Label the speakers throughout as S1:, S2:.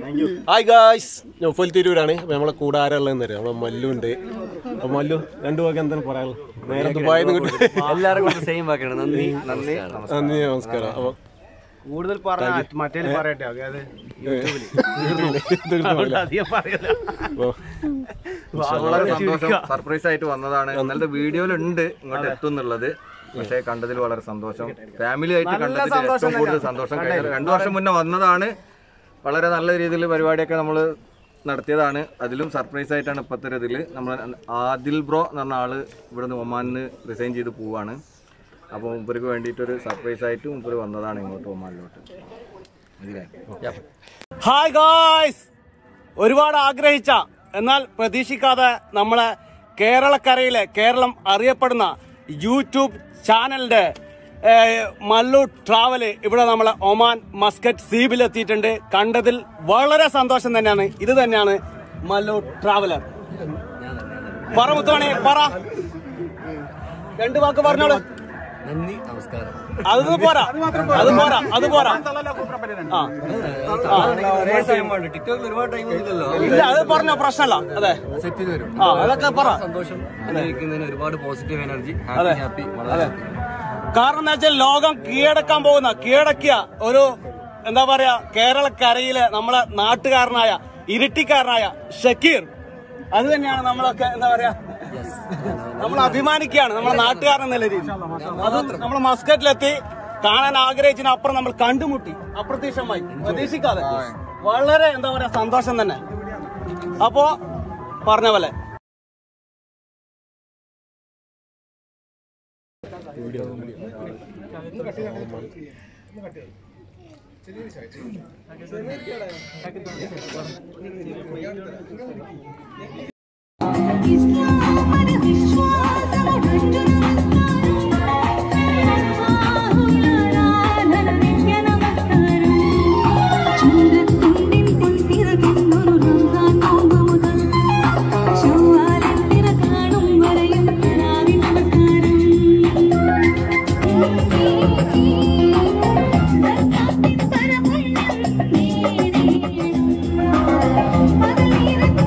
S1: Hi guys Naufal തിരൂരാണ് അപ്പൊ നമ്മളെ കൂടെ ആരാളെന്ന് അറിയാം നമ്മളെ മല്ലു ഉണ്ട് അപ്പൊ മല്ലു രണ്ടു വാക്ക് എന്താണ് പറയാനുള്ളത് നേരെ ദുബായിൽ നിന്ന്
S2: എല്ലാവർക്കും സെയിം വാക്കാണ് നന്ദി നന്ദി
S1: നന്ദി നമസ്കാരം അപ്പൊ
S3: കൂടുതൽ പറഞ്ഞ മറ്റേ പറയട്ടെ അതായത് അധികം പറയല
S1: അപ്പൊ
S2: വളരെ സന്തോഷം സർപ്രൈസ് ആയിട്ട് വന്നതാണ് ഇന്നലത്തെ വീഡിയോയിലുണ്ട് ഇങ്ങോട്ട് എത്തും എന്നുള്ളത് പക്ഷേ കണ്ടതിൽ വളരെ സന്തോഷം ഫാമിലി ആയിട്ട് കണ്ടതിൽ ഏറ്റവും കൂടുതൽ സന്തോഷം കഴിഞ്ഞ രണ്ടു വർഷം മുന്നേ വന്നതാണ് വളരെ നല്ല രീതിയിൽ പരിപാടിയൊക്കെ നമ്മൾ നടത്തിയതാണ് അതിലും സർപ്രൈസ് ആയിട്ടാണ് ഇപ്പോഴത്തെ ഒരു ഇതിൽ നമ്മൾ ആദിൽ ബ്രോ എന്ന് പറഞ്ഞ ആള് ഇവിടുന്ന് ഒമാനിന്ന് റിസൈൻ ചെയ്ത് പോവാണ് അപ്പോൾ മുമ്പർക്ക് വേണ്ടിയിട്ടൊരു സർപ്രൈസ് ആയിട്ട് മുമ്പ് വന്നതാണ് ഇങ്ങോട്ട് ഒമാനിലോട്ട് ഇതിലായി
S4: ഹായ് ഗായ്സ് ഒരുപാട് ആഗ്രഹിച്ച എന്നാൽ പ്രതീക്ഷിക്കാതെ നമ്മളെ കേരളക്കരയിലെ കേരളം അറിയപ്പെടുന്ന യൂട്യൂബ് ചാനലിന്റെ ഏഹ്, മല്ലു ട്രാവല് ഇവിടെ നമ്മളെ ഒമാൻ മസ്കറ്റ് സീബിൽ എത്തിയിട്ടുണ്ട് കണ്ടതിൽ വളരെ സന്തോഷം തന്നെയാണ് ഇത് തന്നെയാണ് മല്ലു ട്രാവലർ പറ മുത്തോണേ പറ രണ്ട് വാക്ക് പറഞ്ഞോളൂ
S2: നന്ദി നമസ്കാരം
S4: അത് പോരാ അത് പോരാ അത് പോരാ ആ
S2: ടിക്ടോക്കിൽ ഒരുപാട് ടൈം ഇല്ലല്ലോ
S4: ഇല്ല അത് പറഞ്ഞോ പ്രശ്നമല്ല അതെ
S2: സെറ്റ് ചെയ്ത് വരും
S4: ആ അതൊക്കെ പറ
S2: സന്തോഷം അനുഭവിക്കുന്നതിന് ഒരുപാട് പോസിറ്റീവ് എനർജി ഹാപ്പി ഹാപ്പി വളരെ happy.
S4: കാരണം എന്താ വെച്ചാൽ ലോകം കീഴടക്കാൻ പോകുന്ന കീഴടക്കിയ ഒരു എന്താ പറയാ കേരളക്കരയിലെ നമ്മളെ നാട്ടുകാരനായ ഇരിട്ടിക്കാരനായ ഷക്കീർ അത് തന്നെയാണ് നമ്മളൊക്കെ എന്താ പറയാ നമ്മൾ അഭിമാനിക്കുകയാണ് നമ്മുടെ നാട്ടുകാരൻ എന്ന രീതിയിൽ അത് നമ്മൾ മസ്കറ്റിലെത്തി കാണാൻ ആഗ്രഹിച്ചതിനപ്പുറം നമ്മൾ കണ്ടുമുട്ടി അപ്രതീക്ഷമായി പ്രതീക്ഷിക്കാതെ വളരെ എന്താ പറയാ സന്തോഷം തന്നെ അപ്പോ പറഞ്ഞ പോലെ
S5: ഇസ്ലാമന വിശ്വാസമുടഞ്ചു നമസ്കാരം നിത്യ നമസ്കാരം ചൂരത്തുണ്ടിൻ പൊൻതിറകെന്നൊരു റംസാൻ നോമ്പ് മുതൽ ശൗവാലിൻ തിര കാണും വരെയും തറാവി നമസ്കാരം സർക്കാത്തിൻ പരപുണ്യം നേടിയിടും പകലിരത്തും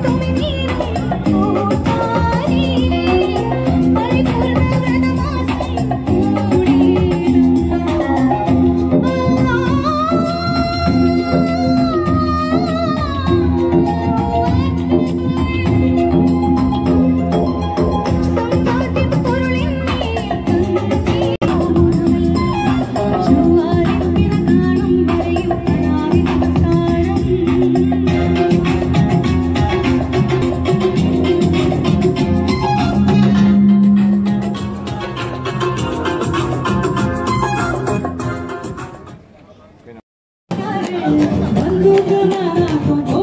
S5: Oh